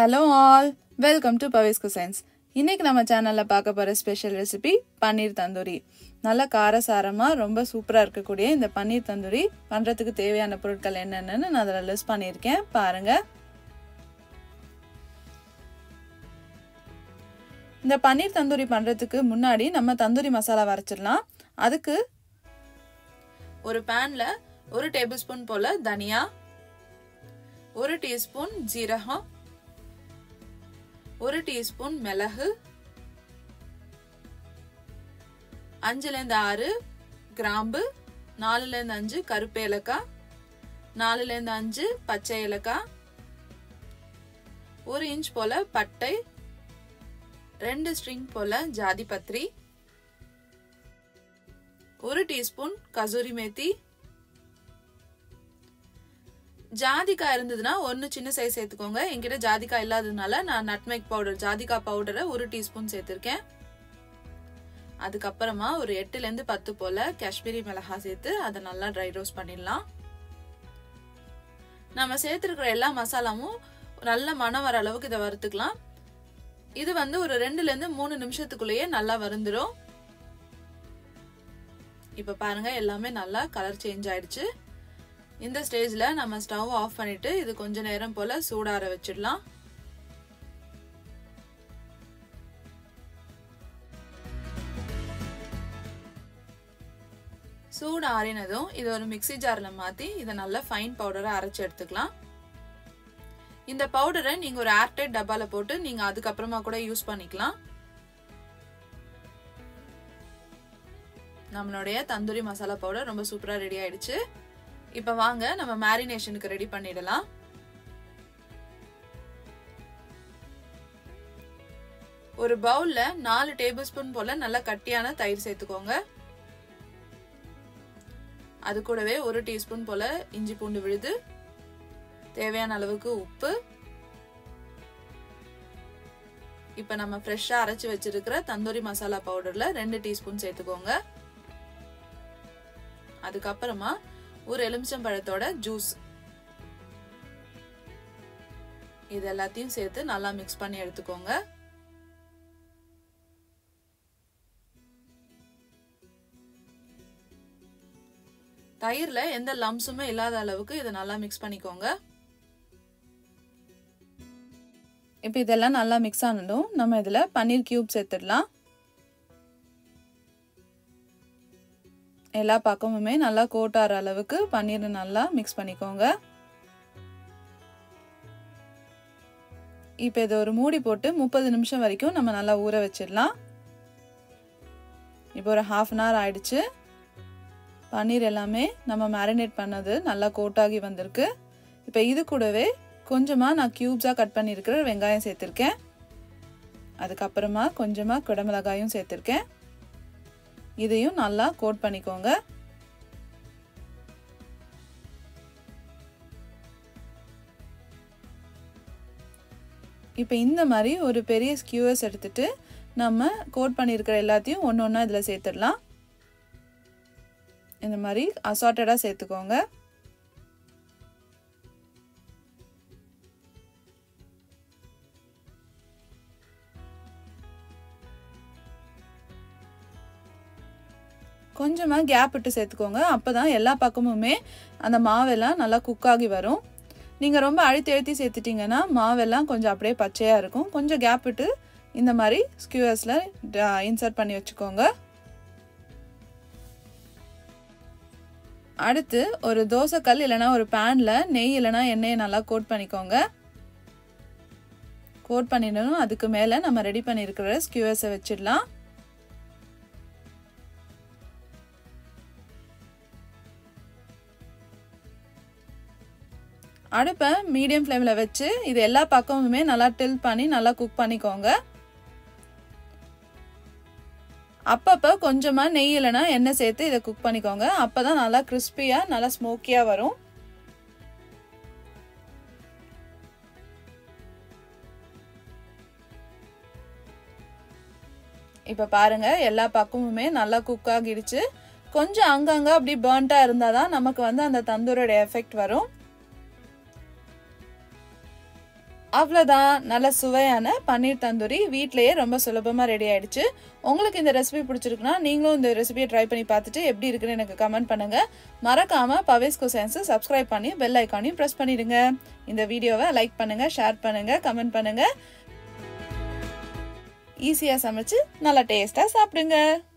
hello all welcome to Bavis cuisines இன்னைக்கு நம்ம சேனலில் பார்க்க போகிற ஸ்பெஷல் ரெசிபி பன்னீர் தந்தூரி நல்ல காரசாரமாக ரொம்ப சூப்பராக இருக்கக்கூடிய இந்த பன்னீர் தந்தூரி பண்ணுறதுக்கு தேவையான பொருட்கள் என்னென்னு நான் அதில் லிஸ்ட் பண்ணியிருக்கேன் பாருங்கள் இந்த பன்னீர் தந்தூரி பண்ணுறதுக்கு முன்னாடி நம்ம தந்தூரி மசாலா வரைச்சிடலாம் அதுக்கு ஒரு பேனில் ஒரு டேபிள் ஸ்பூன் போல் தனியா ஒரு டீஸ்பூன் ஜீரகம் ஒரு டீஸ்பூன் மிளகு அஞ்சுலேருந்து ஆறு கிராம்பு நாலுலேருந்து அஞ்சு கருப்பு ஏலக்காய் நாலுலேருந்து அஞ்சு பச்சை ஏலக்காய் ஒரு இன்ச் போல பட்டை ரெண்டு ஸ்ட்ரிங் போல ஜாதி பத்திரி ஒரு டீஸ்பூன் கசூரி மேத்தி ஜாதிக்காய் இருந்ததுன்னா ஒன்று சின்ன சைஸ் சேர்த்துக்கோங்க என்கிட்ட ஜாதிக்காய் இல்லாததுனால நான் நட்மேக் பவுடர் ஜாதிக்காய் பவுடரை ஒரு டீஸ்பூன் சேர்த்துருக்கேன் அதுக்கப்புறமா ஒரு எட்டுலேருந்து பத்து போல காஷ்மீரி மிளகா சேர்த்து அதை நல்லா ட்ரை ரோஸ்ட் பண்ணிடலாம் நம்ம சேர்த்துருக்கிற எல்லா மசாலாவும் நல்ல மனம் வர அளவுக்கு இதை வறுத்துக்கலாம் இது வந்து ஒரு ரெண்டுலேருந்து மூணு நிமிஷத்துக்குள்ளேயே நல்லா வருந்துடும் இப்போ பாருங்க எல்லாமே நல்லா கலர் சேஞ்ச் ஆயிடுச்சு இந்த ஸ்டேஜில் நம்ம ஸ்டவ் ஆஃப் பண்ணிட்டு இது கொஞ்ச நேரம் போல சூடார வச்சிடலாம் சூடு ஆறினதும் இது ஒரு மிக்சி ஜாரில் மாற்றி இதை நல்லா ஃபைன் பவுடரை அரைச்சி எடுத்துக்கலாம் இந்த பவுடரை நீங்கள் ஒரு ஏர்டைட் டப்பாவில் போட்டு நீங்கள் அதுக்கப்புறமா கூட யூஸ் பண்ணிக்கலாம் நம்மளுடைய தந்தூரி மசாலா பவுடர் ரொம்ப சூப்பராக ரெடி ஆயிடுச்சு இப்போ வாங்க நம்ம மேரினேஷனுக்கு ரெடி பண்ணிடலாம் ஒரு பவுல்ல நாலு டேபிள் ஸ்பூன் போல நல்லா கட்டியான தயிர் சேர்த்துக்கோங்க அது கூடவே ஒரு டீஸ்பூன் போல இஞ்சி பூண்டு விழுது தேவையான அளவுக்கு உப்பு இப்ப நம்ம ஃப்ரெஷ்ஷா அரைச்சு வச்சிருக்கிற தந்தூரி மசாலா பவுடர்ல ரெண்டு டீஸ்பூன் சேர்த்துக்கோங்க அதுக்கப்புறமா ஒரு எலுமிச்சம்பழத்தோட ஜூஸ் இது எல்லாத்தையும் சேர்த்து நல்லா மிக்ஸ் பண்ணி எடுத்துக்கோங்க தயிர்ல எந்த லம்ஸுமே இல்லாத அளவுக்கு இதை நல்லா மிக்ஸ் பண்ணிக்கோங்க இப்போ இதெல்லாம் நல்லா மிக்ஸ் ஆனதும் நம்ம இதில் பன்னீர் கியூப் சேர்த்துடலாம் எல்லா பக்கமுமே நல்லா கோட்டார அளவுக்கு பன்னீர் நல்லா மிக்ஸ் பண்ணிக்கோங்க இப்போ இதை ஒரு மூடி போட்டு முப்பது நிமிஷம் வரைக்கும் நம்ம நல்லா ஊற வச்சிடலாம் இப்போ ஒரு ஹாஃப் அன் ஹவர் ஆயிடுச்சு பன்னீர் எல்லாமே நம்ம மேரினேட் பண்ணது நல்லா கோட்டாகி வந்திருக்கு இப்போ இது கூடவே கொஞ்சமாக நான் க்யூப்ஸாக கட் பண்ணியிருக்கிற வெங்காயம் சேர்த்துருக்கேன் அதுக்கப்புறமா கொஞ்சமாக குடமிளகாயும் சேர்த்துருக்கேன் இதையும் நல்லா கோட் பண்ணிக்கோங்க இப்போ இந்த மாதிரி ஒரு பெரிய ஸ்கியூவர்ஸ் எடுத்துட்டு நம்ம கோட் பண்ணியிருக்கிற எல்லாத்தையும் ஒன்று ஒன்றா இதில் சேர்த்துடலாம் இந்த மாதிரி அசார்ட்டடாக சேர்த்துக்கோங்க கொஞ்சமாக கேப் விட்டு சேர்த்துக்கோங்க அப்போ தான் எல்லா பக்கமுமே அந்த மாவெல்லாம் நல்லா குக் ஆகி வரும் நீங்கள் ரொம்ப அழுத்தி அழுத்தி சேர்த்துட்டிங்கன்னா மாவெல்லாம் கொஞ்சம் அப்படியே பச்சையாக இருக்கும் கொஞ்சம் கேப் விட்டு இந்த மாதிரி ஸ்கியூவர்ஸில் இன்சர்ட் பண்ணி வச்சுக்கோங்க அடுத்து ஒரு தோசைக்கல் இல்லைனா ஒரு பேனில் நெய் இல்லைனா எண்ணெயை நல்லா கோட் பண்ணிக்கோங்க கோட் பண்ணிடணும் அதுக்கு மேலே நம்ம ரெடி பண்ணியிருக்கிற ஸ்கியூவர்ஸை வச்சிடலாம் அடுப்பை மீடியம் ஃப்ளேமில் வச்சு இது எல்லா பக்கமுமே நல்லா டில் பண்ணி நல்லா குக் பண்ணிக்கோங்க அப்பப்போ கொஞ்சமாக நெய் இல்லைனா எண்ணெய் சேர்த்து இதை குக் பண்ணிக்கோங்க அப்போ தான் நல்லா கிறிஸ்பியாக நல்லா ஸ்மோக்கியாக வரும் இப்போ பாருங்க எல்லா பக்கமுமே நல்லா குக் ஆகிடுச்சு கொஞ்சம் அங்கங்க அப்படி பேர்ன்ட்டாக இருந்தால் தான் நமக்கு வந்து அந்த தந்தூரோட எஃபெக்ட் வரும் அவ்வளோதான் நல்ல சுவையான பன்னீர் தந்தூரி வீட்டிலேயே ரொம்ப சுலபமாக ரெடி ஆயிடுச்சு உங்களுக்கு இந்த ரெசிபி பிடிச்சிருக்குன்னா நீங்களும் இந்த ரெசிபியை ட்ரை பண்ணி பார்த்துட்டு எப்படி இருக்குன்னு எனக்கு கமெண்ட் பண்ணுங்கள் மறக்காமல் பவேஸ் குசைன்ஸு சப்ஸ்கிரைப் பண்ணி பெல் ஐக்கானையும் ப்ரெஸ் பண்ணிடுங்க இந்த வீடியோவை லைக் பண்ணுங்கள் ஷேர் பண்ணுங்கள் கமெண்ட் பண்ணுங்கள் ஈஸியாக சமைச்சு நல்லா டேஸ்ட்டாக சாப்பிடுங்க